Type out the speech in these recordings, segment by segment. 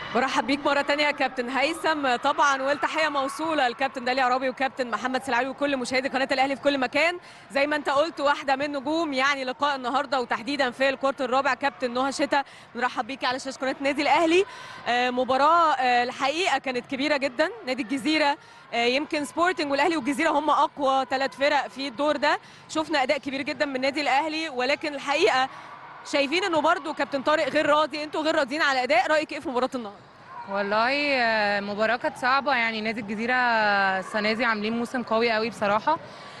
برحب بيك مره تانية يا كابتن هيثم طبعا والتحيه موصوله للكابتن داليا عرابي وكابتن محمد سلعلي وكل مشاهدي قناه الاهلي في كل مكان زي ما انت قلت واحده من نجوم يعني لقاء النهارده وتحديدا في الكورت الرابع كابتن نهى شتا بنرحب بيكي على شاشه قناه النادي الاهلي آه، مباراه آه، الحقيقه كانت كبيره جدا نادي الجزيره آه، يمكن سبورتنج والاهلي والجزيره هم اقوى ثلاث فرق في الدور ده شفنا اداء كبير جدا من النادي الاهلي ولكن الحقيقه شايفين انه برضو كابتن طارق غير راضي انتوا غير راضيين على اداء رايك ايه في مباراه النهارده والله آه، مباراة كانت صعبة يعني نادي الجزيرة السنة دي عاملين موسم قوي قوي بصراحة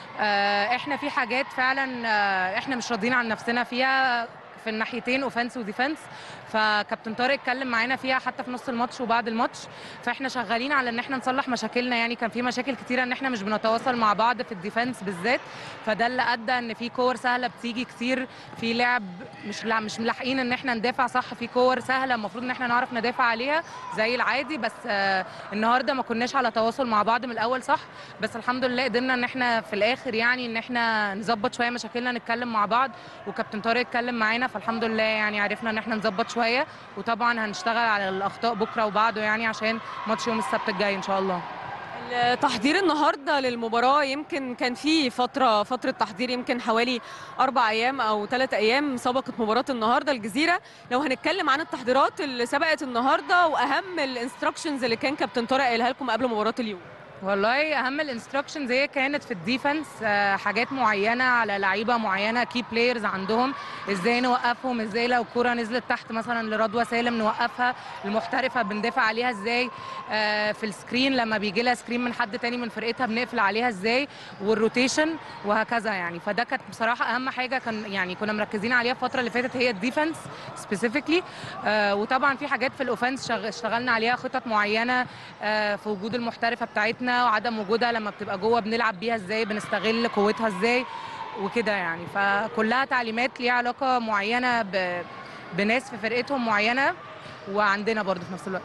آه، احنا في حاجات فعلا آه، احنا مش راضيين عن نفسنا فيها في الناحيتين اوفنس وديفنس فكابتن طارق اتكلم معانا فيها حتى في نص الماتش وبعد الماتش فاحنا شغالين على ان احنا نصلح مشاكلنا يعني كان في مشاكل كتيره ان احنا مش بنتواصل مع بعض في الديفنس بالذات فده اللي ادى ان في كور سهله بتيجي كتير في لعب مش لا مش ملاحقين ان احنا ندافع صح في كور سهله المفروض ان احنا نعرف ندافع عليها زي العادي بس آه النهارده ما كناش على تواصل مع بعض من الاول صح بس الحمد لله قدرنا ان احنا في الاخر يعني ان احنا نظبط شويه مشاكلنا نتكلم مع بعض وكابتن طارق اتكلم معانا فالحمد لله يعني عرفنا ان احنا نظبط شويه وطبعا هنشتغل على الاخطاء بكره وبعده يعني عشان ماتش يوم السبت الجاي ان شاء الله التحضير النهارده للمباراه يمكن كان في فتره فتره تحضير يمكن حوالي اربع ايام او ثلاث ايام سبقت مباراه النهارده الجزيره لو هنتكلم عن التحضيرات اللي سبقت النهارده واهم الانستراكشنز اللي كان كابتن طارق قايلها لكم قبل مباراه اليوم والله اهم الانستراكشنز هي كانت في الديفنس آه، حاجات معينه على لعيبه معينه كي بلايرز عندهم ازاي نوقفهم ازاي لو الكره نزلت تحت مثلا لرضوى سالم نوقفها المحترفه بندافع عليها ازاي آه، في السكرين لما بيجي لها سكرين من حد تاني من فرقتها بنقفل عليها ازاي والروتيشن وهكذا يعني فده كانت بصراحه اهم حاجه كان يعني كنا مركزين عليها الفتره اللي فاتت هي الديفنس سبيسيفيكلي وطبعا في حاجات في الاوفنس شغ- اشتغلنا عليها خطط معينه آه، في وجود المحترفه بتاعتنا وعدم وجودها لما بتبقى جوه بنلعب بيها ازاي بنستغل قوتها ازاي وكده يعني فكلها تعليمات ليها علاقه معينه ب... بناس في فرقتهم معينه وعندنا برضه في نفس الوقت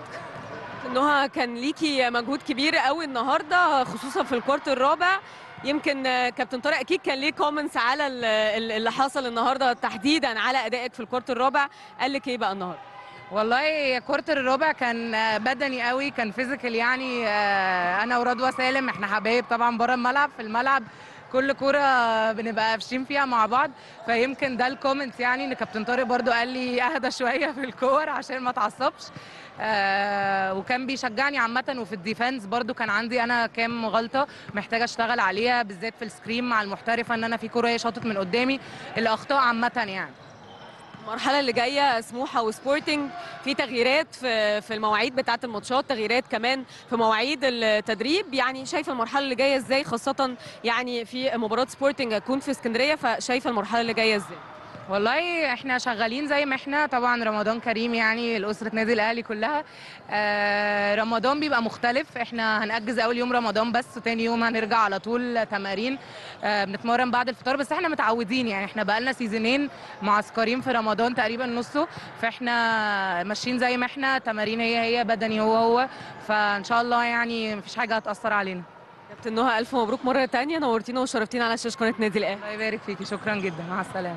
نهى كان ليكي مجهود كبير قوي النهارده خصوصا في الكورت الرابع يمكن آه، كابتن طارق اكيد كان ليه كومنتس على ال- ال- اللي حصل النهارده تحديدا على ادائك في الكورت الرابع قال لك ايه بقى النهارده والله كورتر الرابع كان آه، بدني قوي كان فيزيكال يعني آه، انا ورضوى سالم احنا حبايب طبعا بره الملعب في الملعب كل كوره بنبقى قافشين فيها مع بعض فيمكن ده الكومنت يعني ان كابتن طارق برضو قال لي اهدى شويه في الكور عشان ما اتعصبش آه وكان بيشجعني عامه وفي الديفنس برضو كان عندي انا كام غلطه محتاجه اشتغل عليها بالذات في السكرين مع المحترفه ان انا في كوره هي شاطت من قدامي الاخطاء عامه يعني المرحله اللي جايه سموحه وسبورتنج في تغييرات في في المواعيد بتاعه الماتشات تغييرات كمان في مواعيد التدريب يعني شايفه المرحله اللي جايه ازاي خاصه يعني في مباراه سبورتنج هتكون في اسكندريه فشايفه المرحله اللي جايه ازاي والله احنا شغالين زي ما احنا طبعا رمضان كريم يعني لأسرة نادي الأهلي كلها آه رمضان بيبقى مختلف احنا هنأجز أول يوم رمضان بس وتاني يوم هنرجع على طول تمارين آه بنتمرن بعد الفطار بس احنا متعودين يعني احنا بقالنا سيزونين معسكرين في رمضان تقريبا نصه فاحنا ماشيين زي ما احنا تمارين هي هي بدني هو هو فإن شاء الله يعني مفيش حاجة هتأثر علينا كابتن نهى الف مبروك مره تانية نورتينا وشرفتينا على شاشه قناه نادي الاهلي الله يبارك فيكي شكرا جدا مع السلامة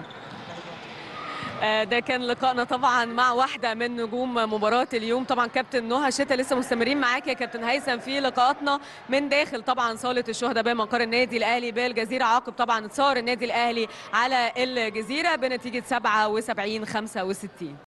آه، ده كان لقائنا طبعا مع واحده من نجوم مباراه اليوم طبعا كابتن نهى شتا لسه مستمرين معاك يا كابتن هيثم في لقاءاتنا من داخل طبعا صاله الشهداء بمقر النادي الاهلي بالجزيره عقب طبعا انتصار النادي الاهلي على الجزيره بنتيجه 77 65